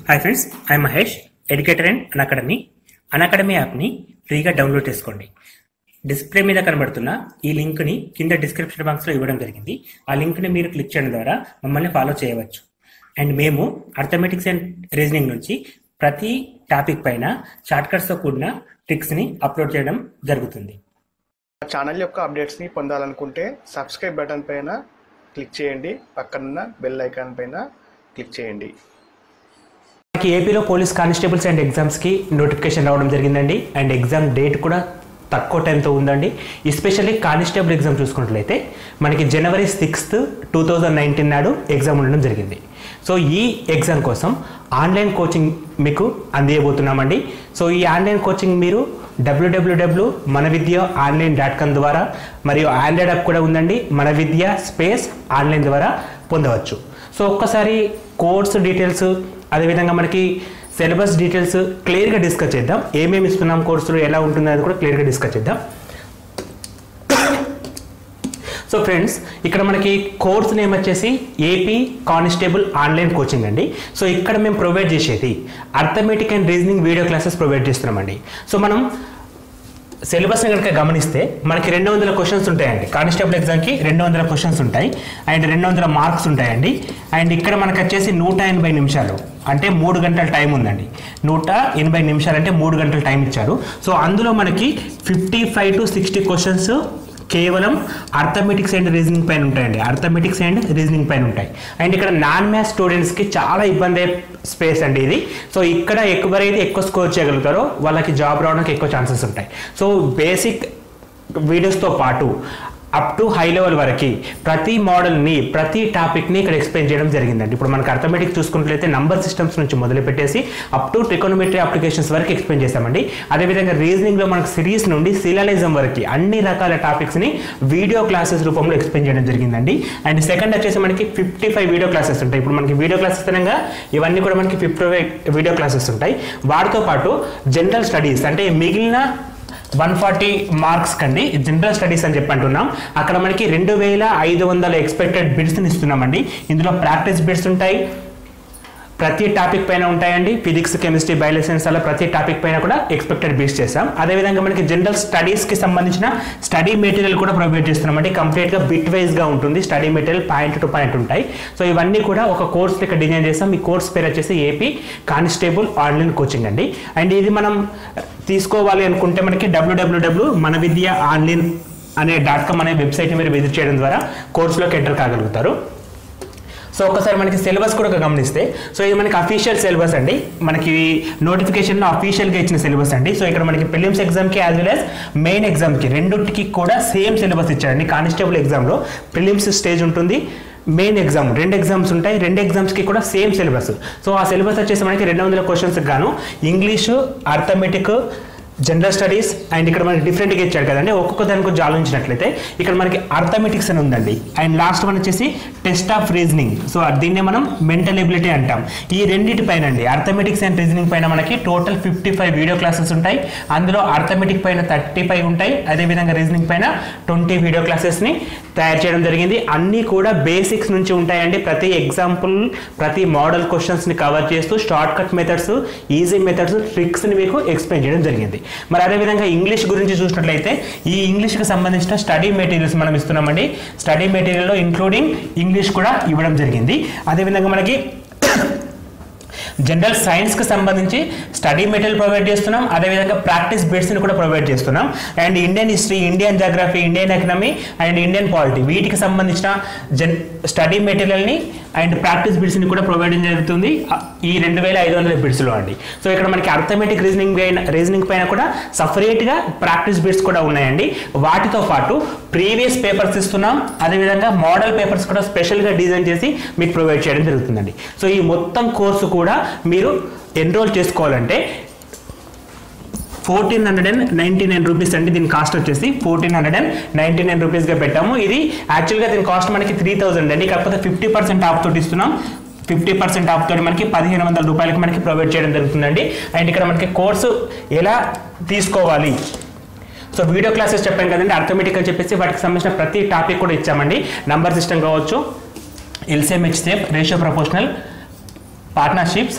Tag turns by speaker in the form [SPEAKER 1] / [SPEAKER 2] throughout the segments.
[SPEAKER 1] hi friends I Mahesh educator and academy academy యాప్ని ఫ్రీగా download చేసుకోండి డిస్ప్లే మీద కనబడుతున్న ఈ లింక్ని కింద డిస్క్రిప్షన్ బాక్స్లో ఇవ్వడం జరిగింది ఆ లింక్ని మీరు క్లిక్ చేయడం ద్వారా మమ్మల్ని ఫాలో చేయవచ్చు అండ్ మేము అర్థమెటిక్స్ అండ్ రీజనింగ్ నుంచి ప్రతి టాపిక్ పైన షార్ట్కట్స్తో కూడిన ట్రిక్స్ని అప్లోడ్ చేయడం జరుగుతుంది
[SPEAKER 2] మా ఛానల్ యొక్క అప్డేట్స్ని పొందాలనుకుంటే సబ్స్క్రైబ్ బటన్ పైన క్లిక్ చేయండి పక్కనున్న బెల్ ఐకాన్ పైన క్లిక్ చేయండి
[SPEAKER 1] మనకి ఏపీలో పోలీస్ కానిస్టేబుల్స్ అండ్ ఎగ్జామ్స్కి నోటిఫికేషన్ రావడం జరిగిందండి అండ్ ఎగ్జామ్ డేట్ కూడా తక్కువ టైంతో ఉందండి ఎస్పెషల్లీ కానిస్టేబుల్ ఎగ్జామ్ చూసుకున్నట్లయితే మనకి జనవరి సిక్స్త్ టూ థౌజండ్ నైన్టీన్ నాడు ఎగ్జామ్ ఉండడం జరిగింది సో ఈ ఎగ్జామ్ కోసం ఆన్లైన్ కోచింగ్ మీకు అందియబోతున్నామండి సో ఈ ఆన్లైన్ కోచింగ్ మీరు W W W Mana Vidya online dot com ద్వారా మరియు ఆండ్రాయిడ్ యాప్ కూడా ఉందండి మన విద్య స్పేస్ ఆన్లైన్ ద్వారా పొందవచ్చు సో ఒక్కసారి కోర్స్ డీటెయిల్స్ అదేవిధంగా మనకి సిలబస్ డీటెయిల్స్ క్లియర్గా డిస్కస్ చేద్దాం ఏమేమి ఇస్తున్నాం కోర్సులు ఎలా ఉంటుంది అది కూడా క్లియర్గా డిస్కస్ చేద్దాం సో ఫ్రెండ్స్ ఇక్కడ మనకి కోర్స్ నేమ్ వచ్చేసి ఏపీ కానిస్టేబుల్ ఆన్లైన్ కోచింగ్ అండి సో ఇక్కడ మేము ప్రొవైడ్ చేసేది arithmetic and reasoning video classes provide చేస్తున్నామండి సో మనం సిలబస్ని కనుక గమనిస్తే మనకి రెండు వందల క్వశ్చన్స్ ఉంటాయండి కానిస్టేబుల్ ఎగ్జామ్కి రెండు వందల క్వశ్చన్స్ ఉంటాయి అండ్ రెండు వందల మార్క్స్ ఉంటాయండి అండ్ ఇక్కడ మనకు వచ్చేసి నూట ఎనభై నిమిషాలు అంటే మూడు గంటల టైం ఉందండి నూట ఎనభై నిమిషాలు అంటే మూడు గంటల టైం ఇచ్చారు సో అందులో మనకి fifty five to sixty questions కేవలం అర్థమెటిక్స్ అండ్ రీజనింగ్ పైన ఉంటాయండి అర్థమెటిక్స్ అండ్ రీజనింగ్ పైన ఉంటాయి అండ్ ఇక్కడ నాన్ మ్యాథ్స్ స్టూడెంట్స్కి చాలా ఇబ్బంది అయ్యే స్పేస్ అండి ఇది సో ఇక్కడ ఎవరైతే ఎక్కువ స్కోర్ చేయగలుగుతారో వాళ్ళకి జాబ్ రావడానికి ఎక్కువ ఛాన్సెస్ ఉంటాయి సో బేసిక్ వీడియోస్తో పాటు అప్ టు హై లెవెల్ వరకు ప్రతి మోడల్ని ప్రతి టాపిక్ని ఇక్కడ ఎక్స్ప్లెయిన్ చేయడం జరిగిందండి ఇప్పుడు మనకు అర్థమెటిక్ చూసుకున్నట్లయితే నంబర్ సిస్టమ్స్ నుంచి మొదలు పెట్టేసి అప్ టు ట్రికోనోమెట్రీ అప్లికేషన్స్ వరకు ఎక్స్ప్లెయిన్ చేస్తామండి అదేవిధంగా రీజనింగ్లో మనకు సిరీస్ నుండి సిలాలిజం వరకు అన్ని రకాల టాపిక్స్ని వీడియో క్లాసెస్ రూపంలో ఎక్స్ప్లెయిన్ చేయడం జరిగిందండి అండ్ సెకండ్ వచ్చేసి మనకి ఫిఫ్టీ ఫైవ్ వీడియో క్లాసెస్ ఉంటాయి ఇప్పుడు మనకి వీడియో క్లాసెస్ అనగా ఇవన్నీ కూడా మనకి ఫిఫ్టీ ఫైవ్ వీడియో క్లాసెస్ ఉంటాయి వాటితో పాటు జనరల్ స్టడీస్ అంటే మిగిలిన వన్ ఫార్టీ మార్క్స్ కండి జనరల్ స్టడీస్ అని చెప్పి అంటున్నాం అక్కడ మనకి రెండు వేల ఐదు వందల ఎక్స్పెక్టెడ్ బిడ్స్ని ఇస్తున్నామండి ఇందులో ప్రాక్టీస్ బిడ్స్ ఉంటాయి ప్రతి టాపిక్ పైన ఉంటాయండి ఫిజిక్స్ కెమిస్ట్రీ బయాలజీ అలా ప్రతి టాపిక్ పైన కూడా ఎక్స్పెక్టెడ్ బేస్ చేస్తాం అదేవిధంగా మనకి జనరల్ స్టడీస్కి సంబంధించిన స్టడీ మెటీరియల్ కూడా ప్రొవైడ్ చేస్తున్నాం అంటే కంప్లీట్గా బిట్ వైజ్గా ఉంటుంది study material point to point ఉంటాయి సో ఇవన్నీ కూడా ఒక కోర్స్ ఇక్కడ డిజైన్ చేస్తాం ఈ కోర్స్ పేరు వచ్చేసి ఏపీ కానిస్టేబుల్ ఆన్లైన్ కోచింగ్ అండి అండ్ ఇది మనం తీసుకోవాలి అనుకుంటే మనకి డబ్ల్యూడబ్ల్యూడబ్ల్యూ మన విద్య ఆన్లైన్ అనే డాట్ కామ్ అనే వెబ్సైట్ని మీరు విజిట్ చేయడం ద్వారా కోర్సులోకి ఎంటర్ కాగలుగుతారు సో ఒకసారి మనకి సిలబస్ కూడా గమనిస్తే సో ఇది మనకి అఫీషియల్ సిలబస్ అండి మనకి నోటిఫికేషన్లో అఫీషియల్గా ఇచ్చిన సిలబస్ అండి సో ఇక్కడ మనకి ప్రిలిమ్స్ ఎగ్జామ్కి యాజ్ వెల్ యాజ్ మెయిన్ ఎగ్జామ్కి రెండింటికి కూడా సేమ్ సిలబస్ ఇచ్చారండి కానిస్టేబుల్ ఎగ్జామ్లో ప్రిలిమ్స్ స్టేజ్ ఉంటుంది మెయిన్ ఎగ్జామ్ రెండు ఎగ్జామ్స్ ఉంటాయి రెండు ఎగ్జామ్స్కి కూడా సేమ్ సిలబస్ సో ఆ సిలబస్ వచ్చేసి మనకి రెండు వందల క్వశ్చన్స్కి గాను English arithmetic general studies and ఇక్కడ మనకి డిఫరెంట్గా ఇచ్చాడు కదండి ఒక్కొక్క దాని గురించి ఆలోచించినట్లయితే ఇక్కడ మనకి అర్థమెటిక్స్ అని ఉందండి అండ్ లాస్ట్ వన్ వచ్చేసి టెస్ట్ ఆఫ్ రీజనింగ్ సో దీన్నే మనం మెంటల్ ఎబిలిటీ అంటాం ఈ రెండింటి పైన అండి అర్థమెటిక్స్ అండ్ రీజనింగ్ పైన మనకి total fifty five video classes ఉంటాయి అందులో అర్థమెటిక్ పైన థర్టీ ఫైవ్ ఉంటాయి అదేవిధంగా రీజనింగ్ పైన ట్వంటీ వీడియో క్లాసెస్ని తయారు చేయడం జరిగింది అన్నీ కూడా బేసిక్స్ నుంచి ఉంటాయండి ప్రతి ఎగ్జాంపుల్ ప్రతి మోడల్ క్వశ్చన్స్ని కవర్ చేస్తూ short cut methods easy methods ట్రిక్స్ని మీకు ఎక్స్ప్లెయిన్ చేయడం జరిగింది మరి అదేవిధంగా ఇంగ్లీష్ గురించి చూసినట్లయితే ఈ ఇంగ్లీష్కి సంబంధించిన స్టడీ మెటీరియల్స్ మనం ఇస్తున్నామండి స్టడీ మెటీరియల్లో ఇంక్లూడింగ్ ఇంగ్లీష్ కూడా ఇవ్వడం జరిగింది అదేవిధంగా మనకి జనరల్ సైన్స్కి సంబంధించి స్టడీ మెటీరియల్ ప్రొవైడ్ చేస్తున్నాం అదేవిధంగా ప్రాక్టీస్ బిట్స్ని కూడా ప్రొవైడ్ చేస్తున్నాం and Indian history Indian geography Indian economy and Indian polity వీటికి సంబంధించిన జన్ స్టడీ మెటీరియల్ని అండ్ ప్రాక్టీస్ బిట్స్ని కూడా ప్రొవైడ్ జరుగుతుంది ఈ రెండు వేల ఐదు వందల బిట్స్లో అండి సో ఇక్కడ మనకి అర్థమెటిక్ రీజనింగ్ పైన రీజనింగ్ పైన కూడా సపరేట్గా ప్రాక్టీస్ బిట్స్ కూడా ఉన్నాయండి వాటితో పాటు ప్రీవియస్ పేపర్స్ ఇస్తున్నాం అదేవిధంగా మోడల్ పేపర్స్ కూడా స్పెషల్గా డిజైన్ చేసి మీకు ప్రొవైడ్ చేయడం జరుగుతుందండి సో ఈ మొత్తం కోర్సు కూడా మీరు ఎన్రోల్ చేసుకోవాలంటే fourteen hundred and ninety nine rupees అండి దీని కాస్ట్ వచ్చేసి fourteen hundred and ninety nine రూపీస్గా పెట్టాము ఇది యాక్చువల్గా దీని కాస్ట్ మనకి త్రీ థౌసండ్ అండి కాకపోతే ఫిఫ్టీ పర్సెంట్ ఆఫ్ తోటి ఇస్తున్నాం ఫిఫ్టీ పర్సెంట్ ఆఫ్ తోటి మనకి పదిహేను వందల రూపాయలకి మనకి ప్రొవైడ్ చేయడం జరుగుతుందండి అండ్ ఇక్కడ మనకి కోర్సు ఎలా తీసుకోవాలి సో వీడియో క్లాసెస్ చెప్పాం కదండి అర్థమెటిక్ అని చెప్పేసి వాటికి సంబంధించిన ప్రతి టాపిక్ కూడా ఇచ్చామండి నంబర్ సిస్టమ్ కావచ్చు LCM HCF ratio proportional partnerships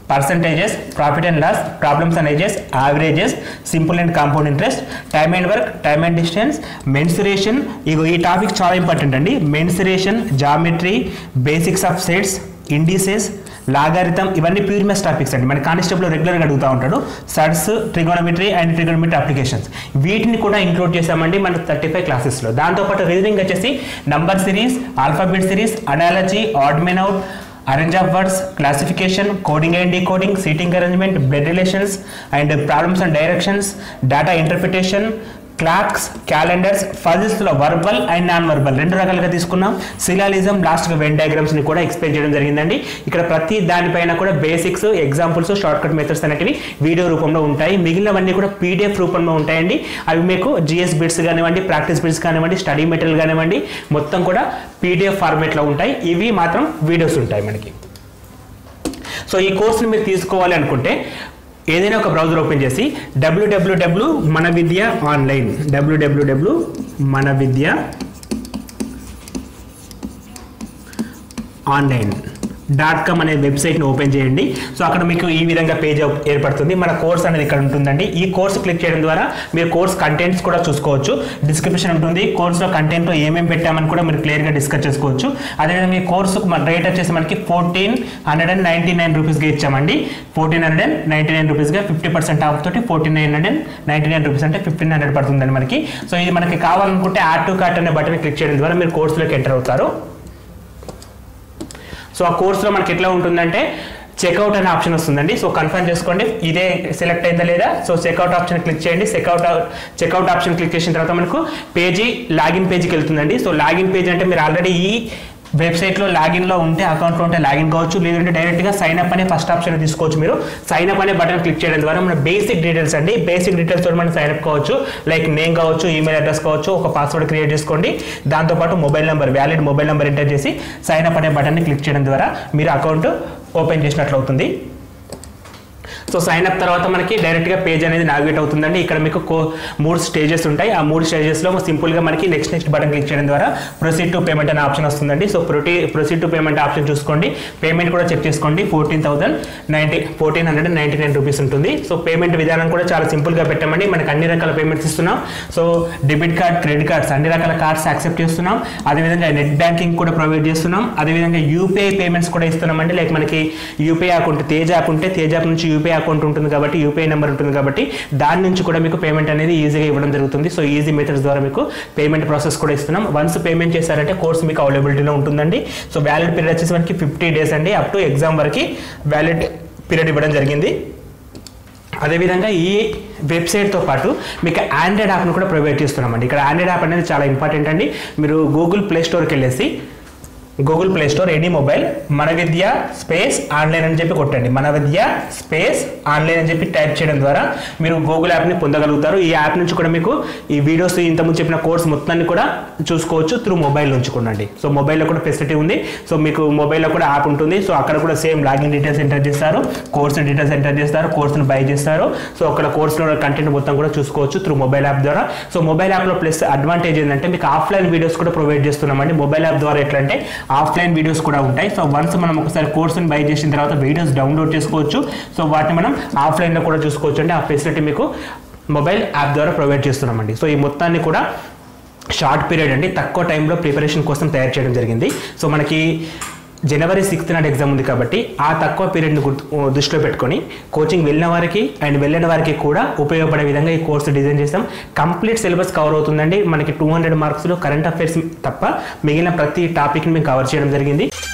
[SPEAKER 1] percentages profit and loss problems and ages averages simple and compound interest time and work time and distance mensuration ఇగో ఈ టాపిక్ చాలా ఇంపార్టెంట్ అండి mensuration geometry basics of sets indices logarithm ఇవన్నీ pure maths topics అండి మన constable రెగ్యులర్గా అడుగుతూ ఉంటాడు surds trigonometry and trigonometry applications వీటిని కూడా ఇంక్లూడ్ చేసామండి మన థర్టీ ఫైవ్ క్లాసెస్లో దాంతోపాటు రీజనింగ్ వచ్చేసి number series alphabet series analogy odd man out arrange of words classification coding and decoding seating arrangement blood relations and problems and directions data interpretation clocks calendars ఫజిల్స్లో verbal and non verbal రెండు రకాలుగా తీసుకున్నాం సిలాలిజం లాస్ట్గా when డయాగ్రామ్స్ని కూడా explain చేయడం జరిగిందండి ఇక్కడ ప్రతి దానిపైన కూడా basics examples short cut methods అనేటివి వీడియో రూపంలో ఉంటాయి మిగిలినవన్నీ కూడా పీడిఎఫ్ రూపంలో ఉంటాయండి అవి మీకు జిఎస్ బిట్స్ కానివ్వండి ప్రాక్టీస్ బిట్స్ కానివ్వండి స్టడీ మెటీరియల్ కానివ్వండి మొత్తం కూడా పీడిఎఫ్ ఫార్మేట్లో ఉంటాయి ఇవి మాత్రం వీడియోస్ ఉంటాయి మనకి సో ఈ కోర్సుని మీరు తీసుకోవాలి అనుకుంటే ఏదైనా ఒక బ్రౌజర్ ఓపెన్ చేసి డబ్ల్యూడబ్ల్యూడబ్ల్యూ మన విద్య ఆన్లైన్ డబ్ల్యూడబ్ల్యూడబ్ల్యూ Mana Vidya online dot com అనే వెబ్సైట్ని ఓపెన్ చేయండి సో అక్కడ మీకు ఈ విధంగా పేజ్ ఏర్పడుతుంది మన కోర్స్ అనేది ఇక్కడ ఉంటుందండి ఈ కోర్స్ క్లిక్ చేయడం ద్వారా మీరు కోర్స్ కంటెంట్స్ కూడా చూసుకోవచ్చు డిస్క్రిప్షన్ ఉంటుంది కోర్సులో కంటెంట్లో ఏమేమి పెట్టామని కూడా మీరు క్లియర్గా డిస్కస్ చేసుకోవచ్చు అదేవిధంగా ఈ కోర్సు మన రేట్ వచ్చేసి మనకి fourteen hundred and ninety nine రూపీస్గా ఇచ్చామండి fourteen hundred and ninety nine రూపీస్గా ఫిఫ్టీ పర్సెంట్ ఆఫ్ తోటి fourteen nine hundred and ninety nine rupees అంటే ఫిఫ్టీన్ హండ్రెడ్ పడుతుందండి మనకి సో ఇది మనకి కావాలనుకుంటే యాడ్ టు కార్ట్ అనే బటన్ క్లిక్ చేయడం ద్వారా మీరు కోర్సులోకి ఎంటర్ అవుతారు సో ఆ కోర్సులో మనకి ఎట్లా ఉంటుందంటే చెక్అవుట్ అనే ఆప్షన్ వస్తుందండి సో కన్ఫర్మ్ చేసుకోండి ఇదే సెలెక్ట్ అయిందా లేదా సో చెక్అవుట్ ఆప్షన్ క్లిక్ చేయండి చెక్అవుట్ చెక్అవుట్ ఆప్షన్ క్లిక్ చేసిన తర్వాత మనకు పేజీ లాగిన్ పేజీకి వెళ్తుందండి సో లాగిన్ పేజీ అంటే మీరు ఆల్రెడీ ఈ వెబ్సైట్లో లాగిన్లో ఉంటే అకౌంట్లో ఉంటే లాగిన్ కావచ్చు లేదంటే డైరెక్ట్గా సైన్ అప్ అనే ఫస్ట్ ఆప్షన్ తీసుకోవచ్చు మీరు సైన్ అప్ అనే బటన్ క్లిక్ చేయడం ద్వారా మన బేసిక్ డీటెయిల్స్ అండి బేసిక్ డీటెయిల్స్ తోటి మనం సైన్ అప్ కావచ్చు లైక్ నేమ్ కావచ్చు ఈమెయిల్ అడ్రస్ కావచ్చు ఒక పాస్వర్డ్ క్రియేట్ చేసుకోండి దాంతోపాటు mobile number valid mobile number enter చేసి సైన్ అప్ అనే బటన్ని క్లిక్ చేయడం ద్వారా మీరు అకౌంట్ ఓపెన్ చేసినట్లు అవుతుంది సో సైన్ అప్ తర్వాత మనకి డైరెక్ట్గా పేజ్ అనేది నావిగేట్ అవుతుందండి ఇక్కడ మీకు కో మూడు స్టేజెస్ ఉంటాయి ఆ మూడు స్టేజెస్లో సింపుల్గా మనకి నెక్స్ట్ నెక్స్ట్ బటన్ క్లిక్ చేయడం ద్వారా ప్రొసీడ్ టు పేమెంట్ అనే ఆప్షన్ వస్తుందండి సో ప్రొటీ ప్రొసీడ్ టు పేమెంట్ ఆప్షన్ చూసుకోండి పేమెంట్ కూడా చెక్ చేసుకోండి fourteen thousand ninety fourteen hundred ninety nine rupees ఉంటుంది సో పేమెంట్ విధానం కూడా చాలా సింపుల్గా పెట్టామండి మనకి అన్ని రకాల పేమెంట్స్ ఇస్తున్నాం so debit card credit cards అన్ని రకాల కార్డ్స్ యాక్సెప్ట్ చేస్తున్నాం అదేవిధంగా నెట్ బ్యాంకింగ్ కూడా ప్రొవైడ్ చేస్తున్నాం అదేవిధంగా యూపీఐ పేమెంట్స్ కూడా ఇస్తున్నామండి లైక్ మనకి యూపీఐ అకౌంట్ తేజ్ యాప్ ఉంటే తేజ్ యాప్ నుంచి యూపీఐ అకౌంట్ ఉంటుంది కాబట్టి యూపీఐ నెంబర్ ఉంటుంది కాబట్టి దాని నుంచి కూడా మీకు పేమెంట్ అనేది ఈజీగా ఇవ్వడం జరుగుతుంది సో ఈజీ మెథడ్స్ ద్వారా మీకు పేమెంట్ ప్రాసెస్ కూడా ఇస్తున్నాం వన్స్ పేమెంట్ చేశారంటే కోర్స్ మీకు అవైలబిలిటీలో ఉంటుందండి సో వ్యాలిడ్ పీరియడ్ వచ్చేసి మనకి ఫిఫ్టీ డేస్ అండి అప్ టు ఎగ్జామ్ వరకు వ్యాలిడ్ పీరియడ్ ఇవ్వడం జరిగింది అదేవిధంగా ఈ వెబ్సైట్తో పాటు మీకు ఆండ్రాయిడ్ యాప్ను కూడా ప్రొవైడ్ చేస్తున్నామండి ఇక్కడ ఆండ్రాయిడ్ యాప్ అనేది చాలా ఇంపార్టెంట్ అండి మీరు గూగుల్ ప్లే స్టోర్కి వెళ్ళేసి Google play store any mobile Mana Vidya space online అని చెప్పి కొట్టండి మన విద్య స్పేస్ ఆన్లైన్ అని చెప్పి టైప్ చేయడం ద్వారా మీరు గూగుల్ యాప్ని పొందగలుగుతారు ఈ యాప్ నుంచి కూడా మీకు ఈ వీడియోస్ ఇంతకుముందు చెప్పిన కోర్స్ మొత్తాన్ని కూడా చూసుకోవచ్చు త్రూ మొబైల్ నుంచి కూడా అండి సో మొబైల్లో కూడా ఫెసిలిటీ ఉంది సో మీకు మొబైల్లో కూడా యాప్ ఉంటుంది సో అక్కడ కూడా సేమ్ లాగిన్ డీటెయిల్స్ ఎంటర్ చేస్తారు కోర్స్ డీటెయిల్స్ ఎంటర్ చేస్తారు కోర్సును బై చేస్తారు సో అక్కడ కోర్సులో కంటెంట్ మొత్తం కూడా చూసుకోవచ్చు త్రూ మొబైల్ యాప్ ద్వారా సో మొబైల్ యాప్లో ప్లస్ అడ్వాంటేజ్ ఏంటంటే మీకు ఆఫ్లైన్ వీడియోస్ కూడా ప్రొవైడ్ చేస్తున్నామండి మొబైల్ యాప్ ద్వారా ఎట్లా అంటే ఆఫ్లైన్ వీడియోస్ కూడా ఉంటాయి సో వన్స్ మనం ఒకసారి కోర్సుని బై చేసిన తర్వాత వీడియోస్ డౌన్లోడ్ చేసుకోవచ్చు సో వాటిని మనం ఆఫ్లైన్లో కూడా చూసుకోవచ్చు అంటే ఆ ఫెసిలిటీ మీకు మొబైల్ యాప్ ద్వారా ప్రొవైడ్ చేస్తున్నామండి సో ఈ మొత్తాన్ని కూడా షార్ట్ పీరియడ్ అండి తక్కువ టైంలో ప్రిపరేషన్ కోసం తయారు చేయడం జరిగింది సో మనకి జనవరి సిక్స్త్ నాడు ఎగ్జామ్ ఉంది కాబట్టి ఆ తక్కువ పీరియడ్ని గుర్తు దృష్టిలో పెట్టుకొని కోచింగ్ వెళ్ళిన వారికి అండ్ వెళ్ళిన వారికి కూడా ఉపయోగపడే విధంగా ఈ కోర్సు డిజైన్ చేస్తాం కంప్లీట్ సిలబస్ కవర్ అవుతుందండి మనకి టూ హండ్రెడ్ మార్క్స్లో కరెంట్ అఫైర్స్ తప్ప మిగిలిన ప్రతి టాపిక్ని మేము కవర్ చేయడం జరిగింది